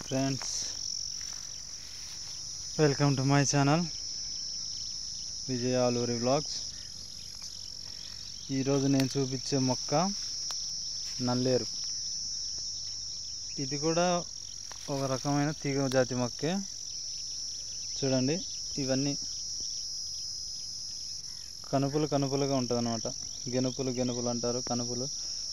friends welcome to my channel Vijay Aluri blogs ఈరోజు నేను చూపించే మొక్క నల్లేరు ఇది కూడా ఒక రకమైన తీగ జాతి మొక్కే చూడండి ఇవన్నీ కనుపులు కనుపులుగా ఉంటుంది అనమాట గెనుపులు గెనుపులు అంటారు కనుపులు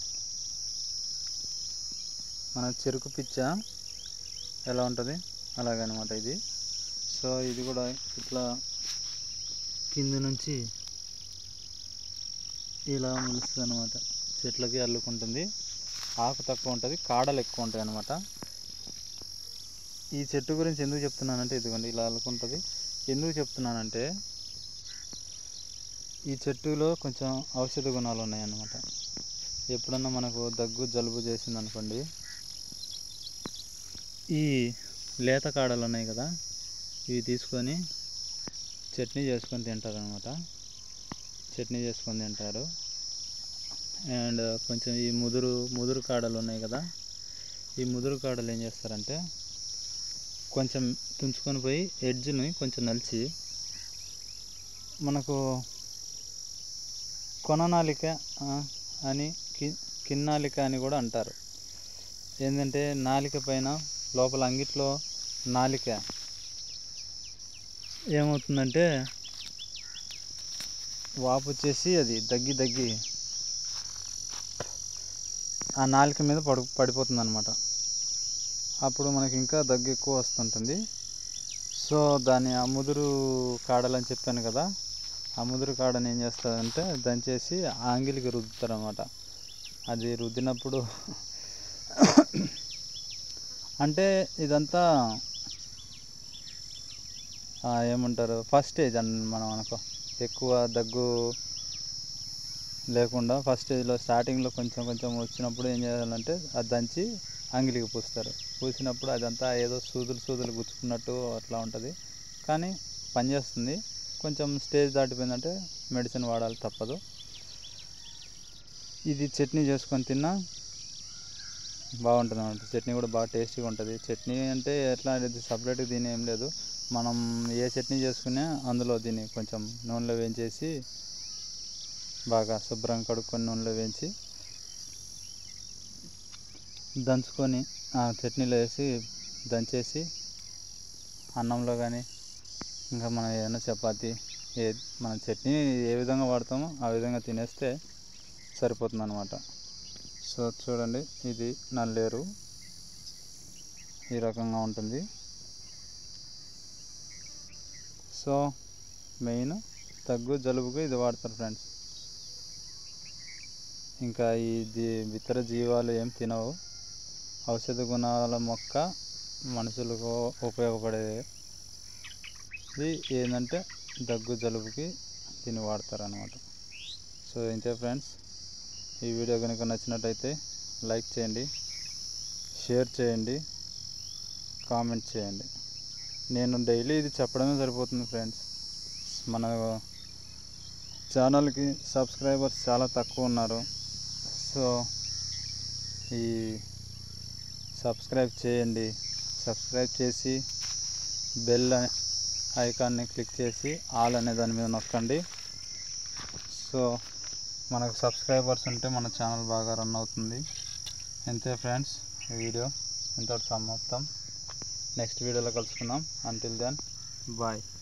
మన చెరుకు పిచ్చ ఎలా ఉంటుంది అలాగనమాట ఇది సో ఇది కూడా ఇట్లా కింద నుంచి ఇలా మొలుస్తుంది అనమాట చెట్లకి అల్లుకుంటుంది ఆకు తక్కువ ఉంటుంది కాడలు ఎక్కువ ఉంటాయి అనమాట ఈ చెట్టు గురించి ఎందుకు చెప్తున్నానంటే ఇదిగోండి ఇలా అల్లుకుంటుంది ఎందుకు చెప్తున్నానంటే ఈ చెట్టులో కొంచెం ఔషధ గుణాలు ఉన్నాయన్నమాట ఎప్పుడన్నా మనకు దగ్గు జలుబు చేసింది అనుకోండి ఈ లేత కాడలు ఉన్నాయి కదా ఇవి తీసుకొని చట్నీ చేసుకొని తింటారు అనమాట చట్నీ చేసుకొని తింటారు అండ్ కొంచెం ఈ ముదురు ముదురు కాడలు ఉన్నాయి కదా ఈ ముదురు కాడలు ఏం చేస్తారంటే కొంచెం తుంచుకొని పోయి ఎడ్జ్ని కొంచెం నలిచి మనకు కొననాలిక ఆ, అని కి కిన్నాలిక అని కూడా అంటారు ఏంటంటే నాలిక పైన లోపల అంగిట్లో నాలిక ఏమవుతుందంటే వాపు వచ్చేసి అది దగ్గి దగ్గి ఆ నాలిక మీద పడు పడిపోతుంది అనమాట అప్పుడు మనకి ఇంకా దగ్గు ఎక్కువ వస్తుంటుంది సో దాని ఆ ముదురు కాడలని చెప్పాను కదా ఆ ముదురు కాడని ఏం చేస్తారంటే దంచేసి ఆ అంగిలికి రుద్దుతారు అనమాట అది రుద్దినప్పుడు అంటే ఇదంతా ఆ, ఏమంటారు ఫస్ట్ స్టేజ్ అని మనం అనుకో ఎక్కువ దగ్గు లేకుండా ఫస్ట్ స్టేజ్లో స్టార్టింగ్లో కొంచెం కొంచెం వచ్చినప్పుడు ఏం చేయాలంటే అది దంచి అంగిలికి పూస్తారు పూసినప్పుడు అదంతా ఏదో సూదులు సూదులు గుచ్చుకున్నట్టు అట్లా ఉంటుంది కానీ పనిచేస్తుంది కొంచెం స్టేజ్ దాటిపోయిందంటే మెడిసిన్ వాడాలి తప్పదు ఇది చట్నీ చేసుకొని తిన్నా బాగుంటుంది అన్నమాట చట్నీ కూడా బాగా టేస్టీగా ఉంటుంది చట్నీ అంటే ఎట్లా ఇది సపరేట్గా దీని ఏం లేదు మనం ఏ చట్నీ చేసుకునే అందులో దీన్ని కొంచెం నూనెలో వేయించేసి బాగా శుభ్రంగా కడుక్కొని నూనెలో వేయించి దంచుకొని ఆ చట్నీలో వేసి దంచేసి అన్నంలో కానీ ఇంకా మనం ఏదైనా చపాతి ఏ మన చట్నీ ఏ విధంగా వాడతామో ఆ విధంగా తినేస్తే సరిపోతుంది అనమాట సో చూడండి ఇది నల్లేరు ఈ రకంగా ఉంటుంది సో మెయిన్ దగ్గు జలుబుకు ఇది వాడతారు ఫ్రెండ్స్ ఇంకా ఇది ఇతర జీవాలు ఏం తినవు ఔషధ గుణాల మొక్క మనుషులకు ఉపయోగపడేది ఇది ఏంటంటే దగ్గు జలుబుకి దీన్ని వాడతారు అనమాట సో ఇంతే ఫ్రెండ్స్ ఈ వీడియో కనుక నచ్చినట్టయితే లైక్ చేయండి షేర్ చేయండి కామెంట్ చేయండి నేను డైలీ ఇది చెప్పడమే సరిపోతుంది ఫ్రెండ్స్ మన ఛానల్కి సబ్స్క్రైబర్స్ చాలా తక్కువ ఉన్నారు సో ఈ సబ్స్క్రైబ్ చేయండి సబ్స్క్రైబ్ చేసి బెల్ ఐకాన్ని క్లిక్ చేసి ఆల్ అనే దాని మీద నొక్కండి సో మనకు సబ్స్క్రైబర్స్ ఉంటే మన ఛానల్ బాగా రన్ అవుతుంది అంతే ఫ్రెండ్స్ ఈ వీడియో ఇంతటి సమాప్తం నెక్స్ట్ వీడియోలో కలుసుకుందాం అంటిల్ దెన్ బాయ్